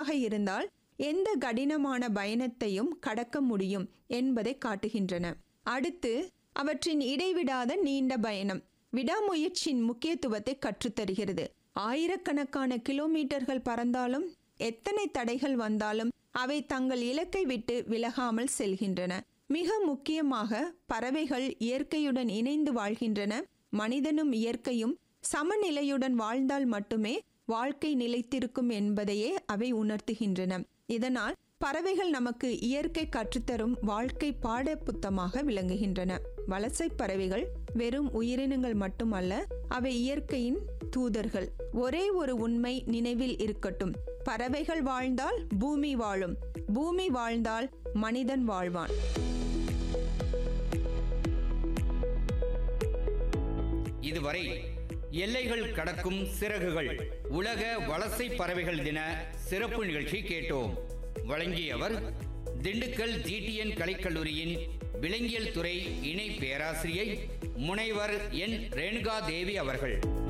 இருந்தால் எந்த கடினமான பயணத்தையும் கடக்க முடியும் என்பதை காட்டுகின்றன அடுத்து அவற்றின் இடைவிடாத நீண்ட பயணம் விடாமுயற்சியின் முக்கியத்துவத்தை கற்றுத்தருகிறது ஆயிரக்கணக்கான கிலோமீட்டர்கள் பறந்தாலும் எத்தனை தடைகள் வந்தாலும் அவை தங்கள் இலக்கை விட்டு விலகாமல் செல்கின்றன மிக முக்கியமாக பறவைகள் இயற்கையுடன் இணைந்து வாழ்கின்றன மனிதனும் இயற்கையும் சமநிலையுடன் வாழ்ந்தால் மட்டுமே வாழ்க்கை நிலைத்திருக்கும் என்பதையே அவை உணர்த்துகின்றன இதனால் பறவைகள் நமக்கு இயற்கை கற்றுத்தரும் வாழ்க்கை பாட புத்தமாக விளங்குகின்றன வலசை பறவைகள் வெறும் உயிரினங்கள் மட்டுமல்ல அவை இயற்கையின் தூதர்கள் ஒரே ஒரு உண்மை நினைவில் இருக்கட்டும் பறவைகள் வாழ்ந்தால் பூமி வாழும் பூமி வாழ்ந்தால் மனிதன் வாழ்வான் இதுவரை எல்லைகள் கடக்கும் சிறகுகள் உலக வலசை பறவைகள் தின சிறப்பு நிகழ்ச்சி கேட்டோம் வழங்கியவர் திண்டுக்கல் ஜிடிஎன் கலைக்கல்லூரியின் விலங்கியல் துறை இணை பேராசிரியை முனைவர் என் ரேணுகா தேவி அவர்கள்